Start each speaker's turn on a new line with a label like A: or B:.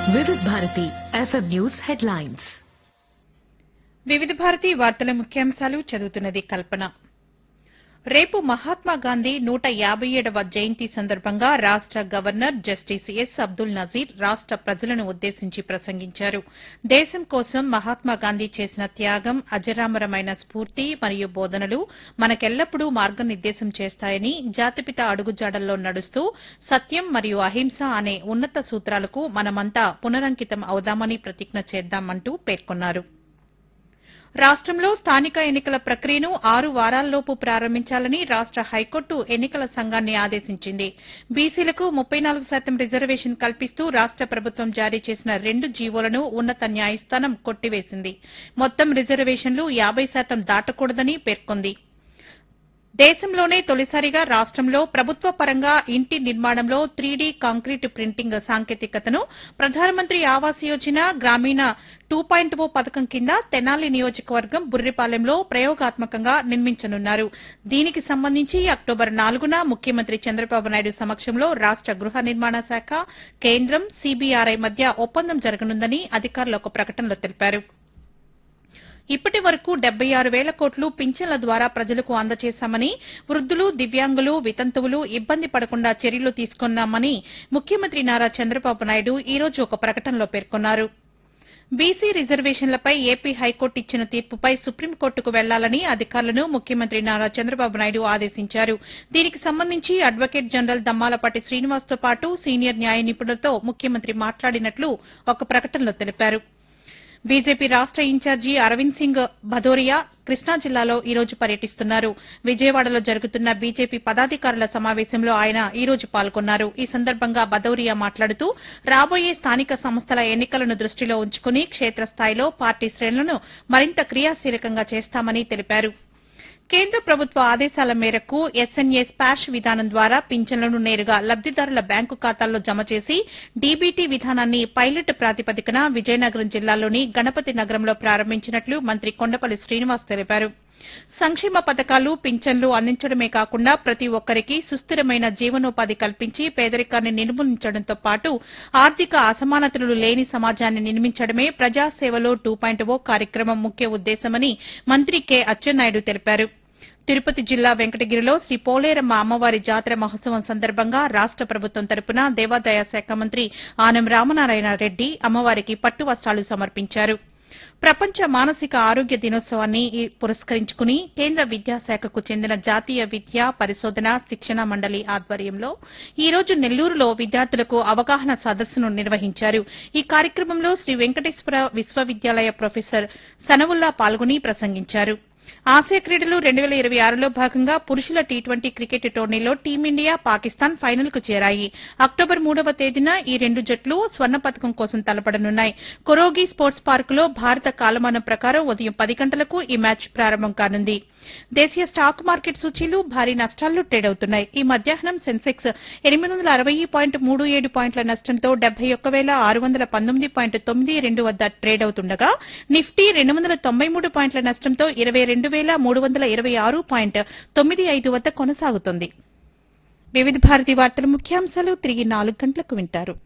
A: వివిధ Bharati FM news headlines
B: వివిధ భారతి వార్తల ముఖ్యాంశాలు చదువుతున్నది కల్పన రేపు మహాత్మా గాంధీ నూట యాభై ఏడవ జయంతి సందర్భంగా రాష్ట governor justice S Abdul Nazeer రాష్ట ప్రజలను ఉద్దేశించి ప్రసంగించారు దేశం కోసం మహాత్మా గాంధీ చేసిన త్యాగం అజరామరమైన స్ఫూర్తి మరియు బోధనలు మనకెల్లప్పుడూ మార్గనిర్దేశం చేస్తాయని జాతిపిత అడుగుజాడల్లో నడుస్తూ సత్యం మరియు అహింస అనే ఉన్నత సూత్రాలకు మనమంతా పునరంకితం అవుదామని ప్రతిజ్ఞ చేద్దామంటూ పేర్కొన్నారు రాష్టంలో స్థానిక ఎన్నికల ప్రక్రియను ఆరు వారాల్లోపు ప్రారంభించాలని రాష్ట హైకోర్టు ఎన్నికల సంఘాన్ని ఆదేశించింది బీసీలకు ముప్పై నాలుగు శాతం రిజర్వేషన్ కల్పిస్తూ రాష్ట ప్రభుత్వం జారీ చేసిన రెండు జీవోలను ఉన్నత న్యాయస్థానం కొట్టివేసింది మొత్తం రిజర్వేషన్లు యాబై శాతం దాటకూడదని పేర్కొంది దేశంలోనే తొలిసారిగా రాష్టంలో ప్రభుత్వ పరంగా ఇంటి నిర్మాణంలో త్రీడీ కాంక్రీట్ ప్రింటింగ్ సాంకేతికతను ప్రధానమంత్రి ఆవాస్ యోజన గ్రామీణ టూ పాయింట్ ఓ పథకం కింద తెనాలి నియోజకవర్గం బుర్రిపాలెంలో ప్రయోగాత్మకంగా నిర్మించనున్నారు దీనికి సంబంధించి అక్టోబర్ నాలుగున ముఖ్యమంత్రి చంద్రబాబు నాయుడు సమక్షంలో రాష్ట గృహ నిర్మాణ శాఖ కేంద్రం సీబీఆర్ఐ మధ్య ఒప్పందం జరగనుందని అధికారులు ఒక ప్రకటనలో తెలిపారు ఇప్పటి వరకు డెబ్బై ఆరు వేల కోట్లు పింఛన్ల ద్వారా ప్రజలకు అందజేశామని వృద్దులు దివ్యాంగులు వితంతువులు ఇబ్బంది పడకుండా చర్యలు తీసుకున్నామని ముఖ్యమంత్రి నారా చంద్రబాబు నాయుడు ఈ రోజు ఒక ప్రకటనలో పేర్కొన్నారు బీసీ రిజర్వేషన్లపై ఏపీ హైకోర్టు ఇచ్చిన తీర్పుపై సుప్రీంకోర్టుకు వెళ్లాలని అధికారులను ముఖ్యమంత్రి నారా చంద్రబాబు నాయుడు ఆదేశించారు దీనికి సంబంధించి అడ్వకేట్ జనరల్ దమ్మాలపాటి శ్రీనివాస్తో పాటు సీనియర్ న్యాయ నిపుణులతో ముఖ్యమంత్రి మాట్లాడినట్లు ఒక ప్రకటనలో తెలిపారు బీజేపీ రాష్ట ఇన్ఛార్జి అరవింద్ సింగ్ భదోరియా కృష్ణా జిల్లాలో ఈ రోజు పర్యటిస్తున్నారు విజయవాడలో జరుగుతున్న బీజేపీ పదాధికారుల సమావేశంలో ఆయన ఈ రోజు పాల్గొన్నారు ఈ సందర్భంగా భదౌరియా మాట్లాడుతూ రాబోయే స్థానిక సంస్థల ఎన్నికలను దృష్టిలో ఉంచుకుని క్షేత్రస్థాయిలో పార్టీ శ్రేణులను మరింత క్రియాశీలకంగా చేస్తామని తెలిపారు కేంద్ర ప్రభుత్వ ఆదేశాల మేరకు ఎస్ఎన్ఏ స్పాష్ విధానం ద్వారా పింఛన్లను నేరుగా లబ్దిదారుల బ్యాంకు ఖాతాల్లో జమ చేసి డీబీటీ విధానాన్ని పైలట్ ప్రాతిపదికన విజయనగరం జిల్లాలోని గణపతి నగరంలో ప్రారంభించినట్లు మంత్రి కొండపల్లి శ్రీనివాస్ తెలిపారు సంక్షేమ పథకాలు పింఛన్లు అందించడమే కాకుండా ప్రతి ఒక్కరికి సుస్థిరమైన జీవనోపాధి కల్పించి పేదరికాన్ని నిర్మూలించడంతో పాటు ఆర్థిక అసమానతలు లేని సమాజాన్ని నిర్మించడమే ప్రజాసేవలో టూ పాయింట్ ఓ కార్యక్రమం ముఖ్య ఉద్దేశమని మంత్రి కె అచ్చెన్నాయుడు తెలిపారు తిరుపతి జిల్లా వెంకటగిరిలో శ్రీ పోలేరమ్మ అమ్మవారి జాతర మహోత్సవం సందర్భంగా రాష్ట ప్రభుత్వం తరపున దేవాదాయ శాఖ మంత్రి ఆనం రామనారాయణ రెడ్డి అమ్మవారికి పట్టు వస్త్రాలు సమర్పించారు ప్రపంచ మానసిక ఆరోగ్య దినోత్సవాన్ని ఈ పురస్కరించుకుని కేంద్ర విద్యాశాఖకు చెందిన జాతీయ విద్యా పరిశోధన శిక్షణ మండలి ఆధ్వర్యంలో ఈ రోజు నెల్లూరులో విద్యార్థులకు అవగాహన సదస్సును నిర్వహించారు ఈ కార్యక్రమంలో శ్రీ వెంకటేశ్వర విశ్వవిద్యాలయ ప్రొఫెసర్ సనవుల్లా పాల్గొని ప్రసంగించారు ఆసియా క్రీడలు రెండు వేల ఇరవై ఆరులో భాగంగా పురుషుల టీ ట్వంటీ క్రికెట్ టోర్నీలో టీమిండియా పాకిస్తాన్ ఫైనల్ కు చేరాయి అక్టోబర్ మూడవ తేదీన ఈ రెండు జట్లు స్వర్ణ పథకం కోసం తలపడనున్నాయి కొరోగి స్పోర్ట్స్ పార్కులో భారత కాలమానం ప్రకారం ఉదయం పది గంటలకు ఈ మ్యాచ్ ప్రారంభం కానుంది దేశీయ స్టాక్ మార్కెట్ సూచీలు భారీ నష్టాల్లో ట్రేడ్ అవుతున్నాయి ఈ మధ్యాహ్నం సెన్సెక్స్ ఎనిమిది వందల అరవై పాయింట్ మూడు ఏడు పాయింట్ల నష్టంతో డెబ్బై ఒక్క వేల ఆరు వందల పంతొమ్మిది పాయింట్ తొమ్మిది రెండు వద్ద ట్రేడ్ అవుతుండగా నిఫ్టీ రెండు వందల తొంభై మూడు పాయింట్ల నష్టంతో ఇరవై రెండు వేల మూడు వందల ఇరవై ఆరు పాయింట్ తొమ్మిది ఐదు వద్ద కొనసాగుతుంది వివిధ భారతి వార్తల ముఖ్యాంశాలు తిరిగి నాలుగు గంటలకు వింటారు